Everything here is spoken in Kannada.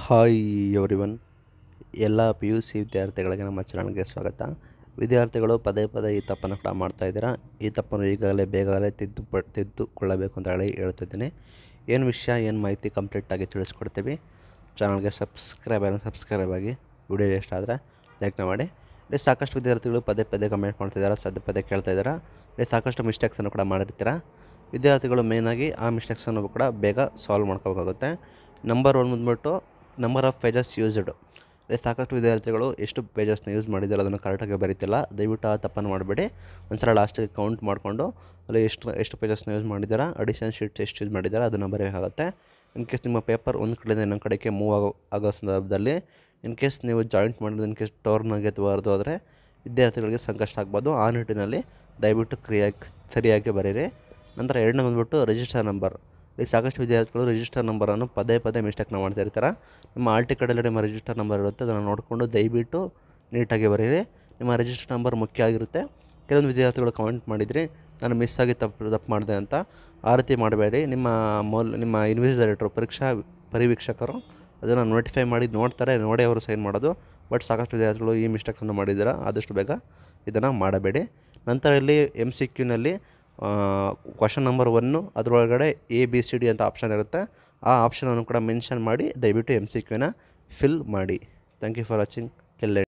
ಹಾಯ್ ಎವ್ರಿವನ್ ಎಲ್ಲ ಪಿ ಯು ಸಿ ವಿದ್ಯಾರ್ಥಿಗಳಿಗೆ ನಮ್ಮ ಚಾನಲ್ಗೆ ಸ್ವಾಗತ ವಿದ್ಯಾರ್ಥಿಗಳು ಪದೇ ಪದೇ ಈ ತಪ್ಪನ್ನು ಕೂಡ ಮಾಡ್ತಾ ಇದ್ದೀರಾ ಈ ತಪ್ಪನ್ನು ಈಗಾಗಲೇ ಬೇಗಲೇ ತಿದ್ದು ಪ ತಿದ್ದುಕೊಳ್ಳಬೇಕು ಅಂತ ಹೇಳಿ ಹೇಳ್ತಿದ್ದೀನಿ ಏನು ವಿಷಯ ಏನು ಮಾಹಿತಿ ಕಂಪ್ಲೀಟಾಗಿ ತಿಳಿಸ್ಕೊಡ್ತೀವಿ ಚಾನಲ್ಗೆ ಸಬ್ಸ್ಕ್ರೈಬ್ ಆಗಿ ಸಬ್ಸ್ಕ್ರೈಬ್ ಆಗಿ ವಿಡಿಯೋ ಇಷ್ಟ ಆದರೆ ಲೈಕ್ನ ಮಾಡಿ ಇಲ್ಲಿ ಸಾಕಷ್ಟು ವಿದ್ಯಾರ್ಥಿಗಳು ಪದೇ ಪದೇ ಕಮೆಂಟ್ ಮಾಡ್ತಿದ್ದಾರೆ ಪದೇ ಪದೇ ಕೇಳ್ತಾ ಇದ್ದಾರೆ ಇಲ್ಲಿ ಸಾಕಷ್ಟು ಮಿಸ್ಟೇಕ್ಸನ್ನು ಕೂಡ ಮಾಡಿರ್ತೀರ ವಿದ್ಯಾರ್ಥಿಗಳು ಮೇಯ್ನಾಗಿ ಆ ಮಿಸ್ಟೇಕ್ಸನ್ನು ಕೂಡ ಬೇಗ ಸಾಲ್ವ್ ಮಾಡ್ಕೋಬೇಕಾಗುತ್ತೆ ನಂಬರ್ ಒನ್ ಬಂದ್ಬಿಟ್ಟು ನಂಬರ್ ಆಫ್ ಪೇಜಸ್ ಯೂಸ್ಡ್ ಅದೇ ಸಾಕಷ್ಟು ವಿದ್ಯಾರ್ಥಿಗಳು ಎಷ್ಟು ಪೇಜಸ್ನ ಯೂಸ್ ಮಾಡಿದ್ದಾರೆ ಅದನ್ನು ಕರೆಕ್ಟಾಗಿ ಬರೀತಿಲ್ಲ ದಯವಿಟ್ಟು ಆ ತಪ್ಪನ್ನು ಮಾಡಬೇಡಿ ಒಂದ್ಸಲ ಲಾಸ್ಟಿಗೆ ಕೌಂಟ್ ಮಾಡಿಕೊಂಡು ಅಲ್ಲಿ ಎಷ್ಟು ಎಷ್ಟು ಪೇಜಸ್ನ ಯೂಸ್ ಮಾಡಿದ್ದಾರೆ ಅಡಿಷನ್ ಶೀಟ್ಸ್ ಎಷ್ಟು ಯೂಸ್ ಮಾಡಿದ್ದಾರೆ ಅದನ್ನು ಬರೆಯೋಕ್ಕಾಗುತ್ತೆ ಇನ್ ಕೇಸ್ ನಿಮ್ಮ ಪೇಪರ್ ಒಂದು ಕಡೆಯಿಂದ ಇನ್ನೊಂದು ಕಡೆಗೆ ಮೂವ್ ಆಗೋ ಆಗೋ ಸಂದರ್ಭದಲ್ಲಿ ಇನ್ ಕೇಸ್ ನೀವು ಜಾಯಿಂಟ್ ಮಾಡಿದ್ರೆ ಇನ್ ಕೇಸ್ ಟೋರ್ನಾಗೆ ಬರೆದು ಹೋದರೆ ವಿದ್ಯಾರ್ಥಿಗಳಿಗೆ ಸಂಕಷ್ಟ ಆಗ್ಬೋದು ಆ ನಿಟ್ಟಿನಲ್ಲಿ ದಯವಿಟ್ಟು ಕ್ರಿಯಾಗಿ ಸರಿಯಾಗಿ ಬರೀರಿ ನಂತರ ಎರಡನೇ ಬಂದ್ಬಿಟ್ಟು ರಿಜಿಸ್ಟರ್ ನಂಬರ್ ಈಗ ಸಾಕಷ್ಟು ವಿದ್ಯಾರ್ಥಿಗಳು ರಿಜಿಸ್ಟರ್ ನಂಬರನ್ನು ಪದೇ ಪದೇ ಮಿಸ್ಟೇಕ್ನ ಮಾಡ್ತಾ ಇರ್ತಾರೆ ನಿಮ್ಮ ಆಲ್ ಟಿಕೆಟಲ್ಲಿ ನಿಮ್ಮ ರಿಜಿಸ್ಟರ್ ನಂಬರ್ ಇರುತ್ತೆ ಅದನ್ನು ನೋಡಿಕೊಂಡು ದಯವಿಟ್ಟು ನೀಟಾಗಿ ಬರೀರಿ ನಿಮ್ಮ ರಿಜಿಸ್ಟರ್ ನಂಬರ್ ಮುಖ್ಯ ಆಗಿರುತ್ತೆ ಕೆಲವೊಂದು ವಿದ್ಯಾರ್ಥಿಗಳು ಕಮೆಂಟ್ ಮಾಡಿದ್ರಿ ನಾನು ಮಿಸ್ ಆಗಿ ತಪ್ಪು ತಪ್ಪು ಮಾಡಿದೆ ಅಂತ ಆ ರೀತಿ ಮಾಡಬೇಡಿ ನಿಮ್ಮ ಮೌಲ್ ನಿಮ್ಮ ಇನ್ವಿಜಿಲೇಟರು ಪರೀಕ್ಷಾ ಪರಿವೀಕ್ಷಕರು ಅದನ್ನು ನೋಟಿಫೈ ಮಾಡಿ ನೋಡ್ತಾರೆ ನೋಡಿ ಅವರು ಸೈನ್ ಮಾಡೋದು ಬಟ್ ಸಾಕಷ್ಟು ವಿದ್ಯಾರ್ಥಿಗಳು ಈ ಮಿಸ್ಟೇಕನ್ನು ಮಾಡಿದ್ದೀರಾ ಆದಷ್ಟು ಬೇಗ ಇದನ್ನು ಮಾಡಬೇಡಿ ನಂತರ ಇಲ್ಲಿ ಎಮ್ ಸಿ ಕ್ಯೂನಲ್ಲಿ ಕ್ವಶನ್ ನಂಬರ್ ಒನ್ನು ಅದರೊಳಗಡೆ ಎ ಬಿ ಸಿ ಡಿ ಅಂತ ಆಪ್ಷನ್ ಇರುತ್ತೆ ಆ ಆಪ್ಷನನ್ನು ಕೂಡ ಮೆನ್ಷನ್ ಮಾಡಿ ದಯವಿಟ್ಟು ಎಮ್ ಸಿ ಕ್ಯೂನ ಫಿಲ್ ಮಾಡಿ ಥ್ಯಾಂಕ್ ಯು ಫಾರ್ ವಾಚಿಂಗ್ ಎಲ್ಲ